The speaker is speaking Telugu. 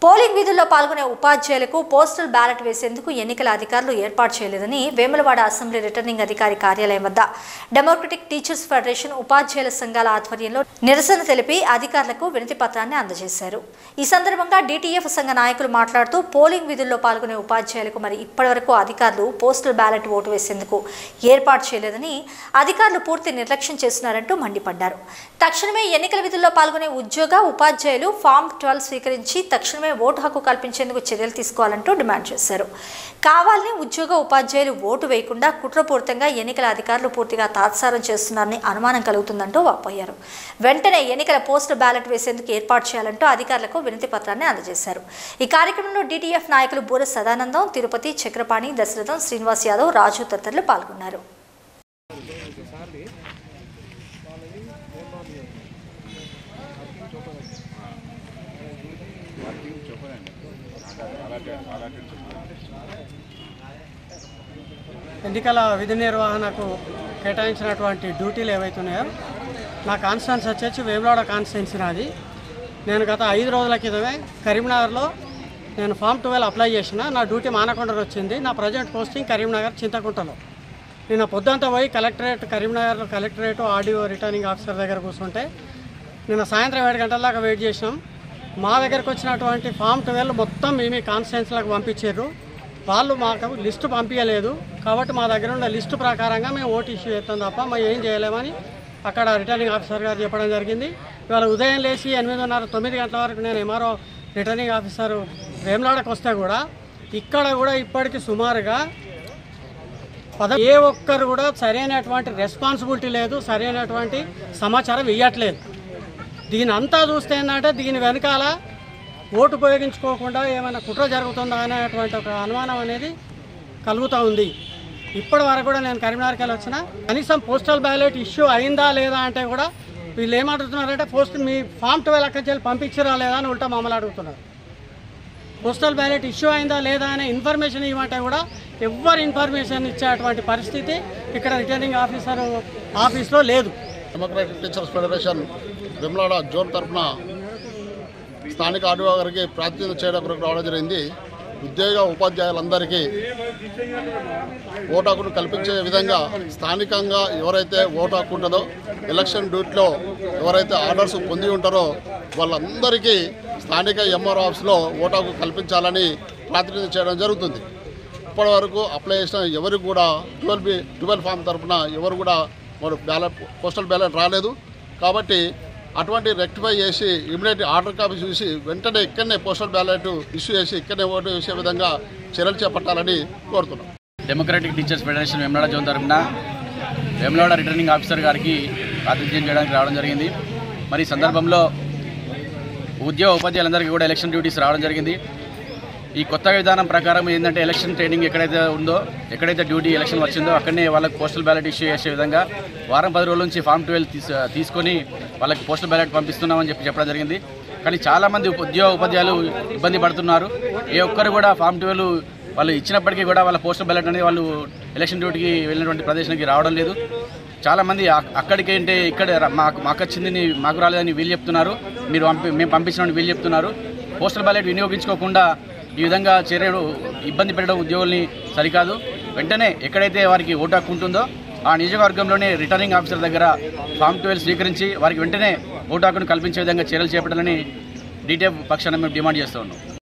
పోలింగ్ విధుల్లో పాల్గొనే ఉపాధ్యాయులకు పోస్టల్ బ్యాలెట్ వేసేందుకు ఎన్నికల అధికారులు ఏర్పాటు చేయలేదని వేములవాడ అసెంబ్లీ రిటర్నింగ్ అధికారి కార్యాలయం వద్ద డెమోక్రటిక్ టీచర్స్ ఫెడరేషన్ ఉపాధ్యాయుల సంఘాల ఆధ్వర్యంలో నిరసన తెలిపి అధికారులకు వినతి పత్రాన్ని అందజేశారు ఈ సందర్భంగా డీటీఎఫ్ సంఘ నాయకులు మాట్లాడుతూ పోలింగ్ విధుల్లో పాల్గొనే ఉపాధ్యాయులకు మరి ఇప్పటివరకు అధికారులు పోస్టల్ బ్యాలెట్ ఓటు వేసేందుకు ఏర్పాటు చేయలేదని అధికారులు పూర్తి నిర్లక్ష్యం చేస్తున్నారంటూ మండిపడ్డారు తక్షణమే ఎన్నికల విధుల్లో పాల్గొనే ఉద్యోగ ఉపాధ్యాయులు ఫామ్ ట్వెల్వ్ స్వీకరించి తక్షణమే ఓటు హక్కు కల్పించేందుకు చర్యలు తీసుకోవాలంటూ డిమాండ్ చేశారు కావాలని ఉద్యోగ ఉపాధ్యాయులు ఓటు వేయకుండా కుట్రపూరితంగా ఎన్నికల అధికారులు పూర్తిగా తాత్సారం చేస్తున్నారని అనుమానం కలుగుతుందంటూ వాపోయారు వెంటనే ఎన్నికల పోస్టు బ్యాలెట్ వేసేందుకు ఏర్పాటు చేయాలంటూ అధికారులకు వినతి పత్రాన్ని అందజేశారు ఈ కార్యక్రమంలో డీటీఎఫ్ నాయకులు బూర సదానందం తిరుపతి చక్రపాణి దశరథం శ్రీనివాస్ యాదవ్ రాజు తదితరులు పాల్గొన్నారు ఎన్నికల విధి నిర్వహణకు కేటాయించినటువంటి డ్యూటీలు ఏవైతున్నాయో నా కాన్స్టిట్యున్సీ వచ్చేసి వేములవాడ కాన్స్టిట్యున్సీ నాది నేను గత ఐదు రోజుల క్రితమే కరీంనగర్లో నేను ఫామ్ ట్వెల్వ్ అప్లై చేసిన నా డ్యూటీ మానకొండకు వచ్చింది నా ప్రజెంట్ పోస్టింగ్ కరీంనగర్ చింతకుంటలో నిన్న పొద్దుంతా పోయి కలెక్టరేట్ కరీంనగర్ కలెక్టరేట్ ఆడియో రిటర్నింగ్ ఆఫీసర్ దగ్గర కూర్చుంటే నిన్న సాయంత్రం ఏడు గంటల దాకా వెయిట్ చేసినాం మా దగ్గరకు వచ్చినటువంటి ఫామ్ ట్వెల్వ్ మొత్తం మేము కాన్స్టిట్యున్సీలకు పంపించారు వాళ్ళు మాకు లిస్టు పంపించలేదు కాబట్టి మా దగ్గర ఉన్న లిస్టు ప్రకారంగా మేము ఓటు ఇష్యూ చేస్తాం తప్ప మేము ఏం చేయలేమని అక్కడ రిటర్నింగ్ ఆఫీసర్ గారు చెప్పడం జరిగింది ఇవాళ ఉదయం లేచి ఎనిమిదిన్నర తొమ్మిది గంటల వరకు నేను ఎంఆర్ఓ రిటర్నింగ్ ఆఫీసర్ వేములాడకు వస్తే కూడా ఇక్కడ కూడా ఇప్పటికి సుమారుగా పద ఏ ఒక్కరు కూడా సరైనటువంటి రెస్పాన్సిబిలిటీ లేదు సరైనటువంటి సమాచారం ఇవ్వట్లేదు దీని అంతా చూస్తే ఏంటంటే దీని వెనకాల ఓటు ఉపయోగించుకోకుండా ఏమైనా కుట్ర జరుగుతుందా అనేటువంటి ఒక అనుమానం అనేది కలుగుతూ ఉంది ఇప్పటి వరకు కూడా నేను కరీంనగర్కి వెళ్ళి వచ్చిన కనీసం పోస్టల్ బ్యాలెట్ ఇష్యూ అయిందా లేదా అంటే కూడా వీళ్ళు ఏమంటున్నారంటే పోస్ట్ మీ ఫామ్ ట్వెల్వ్ అక్కడి నుంచి పంపించరా లేదా అని ఉల్టా మమ్మల్ని అడుగుతున్నారు పోస్టల్ బ్యాలెట్ ఇష్యూ అయిందా లేదా అనే ఇన్ఫర్మేషన్ ఇవ్వమంటే కూడా ఎవ్వరు ఇన్ఫర్మేషన్ ఇచ్చేటువంటి పరిస్థితి ఇక్కడ రిటర్నింగ్ ఆఫీసర్ ఆఫీస్లో లేదు democratic teachers federation Vemulawada zone తరఫున స్థానిక ఆర్డీఓ గారికి ప్రాతినిధ్యం చేయడం కొరకు రావడం జరిగింది ఉద్యోగ ఉపాధ్యాయులందరికీ ఓటు హక్కును కల్పించే విధంగా స్థానికంగా ఎవరైతే ఓటు హక్కు ఉంటుందో ఎలక్షన్ డ్యూటీలో ఎవరైతే ఆర్డర్స్ పొంది ఉంటారో వాళ్ళందరికీ స్థానిక ఎంఆర్ ఆఫీస్లో ఓటు హక్కు కల్పించాలని ప్రాతినిధ్యం చేయడం జరుగుతుంది ఇప్పటి వరకు అప్లై చేసిన ఎవరికి కూడా ట్వెల్వ్ బి ట్వెల్వ్ ఫామ్ తరఫున ఎవరు కూడా మరి బ్యాలెట్ పోస్టల్ బ్యాలెట్ రాలేదు కాబట్టి అటువంటి రెక్టిఫై చేసి ఇమీడియట్ ఆర్డర్ కాపీ చూసి వెంటనే ఇక్కడనే పోస్టల్ బ్యాలెట్ ఇష్యూ చేసి ఇక్కడనే ఓటు వేసే విధంగా చర్యలు చేపట్టాలని కోరుతున్నాం democratic teachers federation Vemulawada zone తరఫున వేములాడ రిటర్నింగ్ ఆఫీసర్ గారికి ప్రాతినిధ్యం చేయడానికి రావడం జరిగింది మరి ఈ సందర్భంలో ఉద్యోగ ఉపాధ్యాయులందరికీ కూడా ఎలక్షన్ డ్యూటీస్ రావడం జరిగింది ఈ కొత్త విధానం ప్రకారం ఏంటంటే ఎలక్షన్ ట్రైనింగ్ ఎక్కడైతే ఉందో ఎక్కడైతే డ్యూటీ ఎలక్షన్ వచ్చిందో అక్కడనే వాళ్ళకి పోస్టల్ బ్యాలెట్ ఇష్యూ చేసే విధంగా వారం పది రోజుల నుంచి ఫామ్ ట్వెల్వ్ తీసు తీసుకొని వాళ్ళకి పోస్టల్ బ్యాలెట్ పంపిస్తున్నామని చెప్పి చెప్పడం జరిగింది కానీ చాలామంది ఉప- ఉద్యోగ ఉపాధ్యాయులు ఇబ్బంది పడుతున్నారు ఏ ఒక్కరు కూడా ఫామ్ ట్వెల్వ్ వాళ్ళు ఇచ్చినప్పటికీ కూడా వాళ్ళ పోస్టల్ బ్యాలెట్ అనేది వాళ్ళు ఎలక్షన్ డ్యూటీకి వెళ్ళినటువంటి ప్రదేశానికి రావడం లేదు చాలామంది అక్- అక్కడికి అంటే ఇక్కడ ర- మాకు మాకు వచ్చింది మాకు రాలేదని వీళ్ళు చెప్తున్నారు మీరు పంపి మేము పంపించినామని వీళ్ళు చెప్తున్నారు పోస్టల్ బ్యాలెట్ వినియోగించుకోకుండా ఈ విధంగా చర్యలు ఇబ్బంది పెట్టడం ఉద్యోగుల్ని సరికాదు వెంటనే ఎక్కడైతే వారికి ఓటు హక్కు ఉంటుందో ఆ నియోజకవర్గంలోనే రిటర్నింగ్ ఆఫీసర్ దగ్గర ఫామ్ ట్వెల్వ్ స్వీకరించి వారికి వెంటనే ఓటు హక్కును కల్పించే విధంగా చర్యలు చేపట్టాలని డీటీఎఫ్ పక్షాన మేము డిమాండ్ చేస్తూ ఉన్నాం